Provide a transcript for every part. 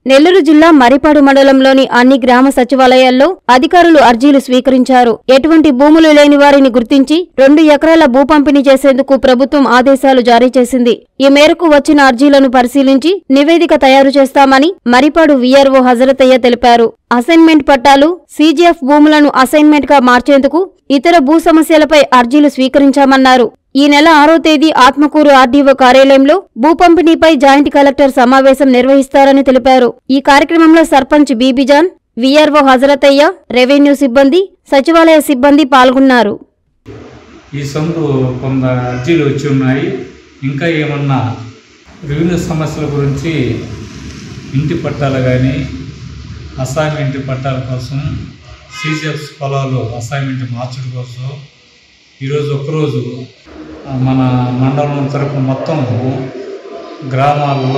నెల్లూరు జిల్లా మరిపాడు మండలంలోని అన్ని గ్రామ సచివాలయాల్లో అధికారులు అర్జీలు స్వీకరించారు ఎటువంటి భూములు లేని వారిని గుర్తించి రెండు ఎకరాల భూ పంపిణీ చేసేందుకు ప్రభుత్వం ఆదేశాలు జారీ చేసింది ఈ మేరకు వచ్చిన అర్జీలను పరిశీలించి నివేదిక తయారు చేస్తామని మరిపాడు వీఆర్ఓ హజరతయ్య తెలిపారు అసైన్మెంట్ పట్టాలు సీజీఎఫ్ భూములను అసైన్మెంట్ గా మార్చేందుకు ఇతర భూ సమస్యలపై అర్జీలు స్వీకరించామన్నారు ఈ నెల ఆరో తేదీ ఆత్మకూరు ఆర్డీఓ కార్యాలయంలో భూ పంపిణీపై జాయింట్ కలెక్టర్ సమావేశం నిర్వహిస్తారని తెలిపారు ఈ కార్యక్రమంలో సర్పంచ్ బీబీజాన్ వీఆర్ఓ హజరతయ్య రెవెన్యూ సిబ్బంది సచివాలయ సిబ్బంది పాల్గొన్నారు ఈ సందు కొంత అర్జీలు వచ్చి ఉన్నాయి ఇంకా ఏమన్నా రెవెన్యూ సమస్యల గురించి ఇంటి పట్టాలు కానీ అసైన్మెంట్ పట్టాల కోసం సీజీఎఫ్ పొలాలు అసైన్మెంట్ మార్చడం కోసం ఈరోజు ఒక్కరోజు ఆ, మన మండలం తరపు మొత్తం గ్రామాల్లో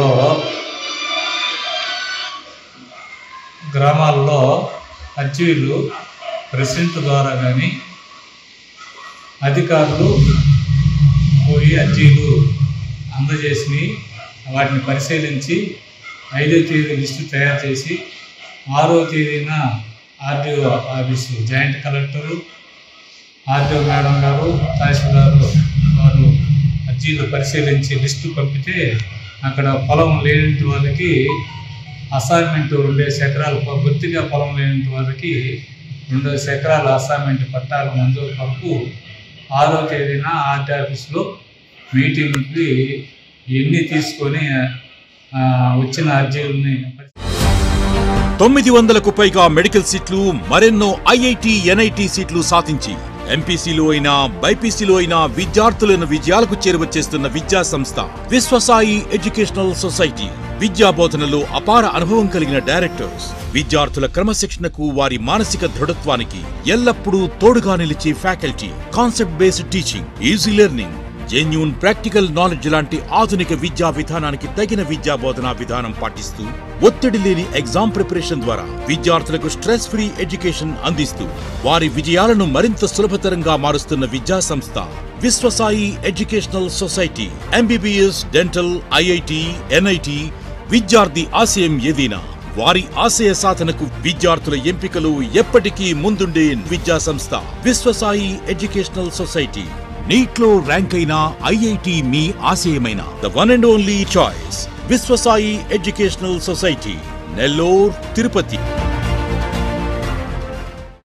గ్రామాల్లో అర్జీలు ప్రెసిడెంట్ ద్వారా కానీ అధికారులు పోయి అర్జీలు అందజేసి వాటిని పరిశీలించి ఐదో తేదీ లిస్టు తయారు చేసి ఆరో తేదీన RDO office joint collector RDO madam garu tahsildar వారు అర్జీలు పరిశీలించి లిస్టు పంపితే అక్కడ పొలం లేని వాళ్ళకి అసైన్మెంట్ రెండేసి ఎకరాలు పొ- బొత్తిగా పొలం లేని వాళ్ళకి రెండేసి ఎకరాల అసైన్మెంట్ పట్టాలు మంజూరు కొరకు ఆరో తేదీన ఆర్టీ ఆఫీస్లో మీటింగ్కి ఎన్ని తీసుకొని ఆ, వచ్చిన అర్జీలని తొమ్మిది వందలకు పైగా మెడికల్ సీట్లు మరెన్నో ఐఐటి ఎన్ఐటి సీట్లు సాధించి ఎంపీసీలో అయినా బైపీసీలో అయినా విద్యార్థులను విజయాలకు చేరువచేస్తున్న విద్యా సంస్థ విశ్వసాయి ఎడ్యుకేషనల్ సొసైటీ విద్యా బోధనలో అపార అనుభవం కలిగిన డైరెక్టర్స్ విద్యార్థుల క్రమశిక్షణకు వారి మానసిక దృఢత్వానికి ఎల్లప్పుడూ తోడుగా నిలిచే faculty concept based teaching easy learning genuine practical knowledge లాంటి ఆధునిక విద్యా విధానానికి తగిన విద్యా బోధనా విధానం పాటిస్తూ ఒత్తిడి లేని ఎగ్జామ్ ప్రిపరేషన్ ద్వారా విద్యార్థులకు స్ట్రెస్ ఫ్రీ ఎడ్యుకేషన్ అందిస్తూ వారి విజయాలను మరింత సులభతరంగా మారుస్తున్న విద్యా సంస్థ Vishwasai educational society MBBS dental IIT NIT విద్యార్థి ఆశయం ఏదైనా వారి ఆశయ సాధనకు విద్యార్థుల ఎంపికలు ఎప్పటికీ ముందుండే విద్యా సంస్థ విశ్వసాయి ఎడ్యుకేషనల్ సొసైటీ నీట్లో ర్యాంక్ అయిన ఐఐటి మీ ఆశయమైన the one and only choice Vishwasai educational society Nellore Tirupati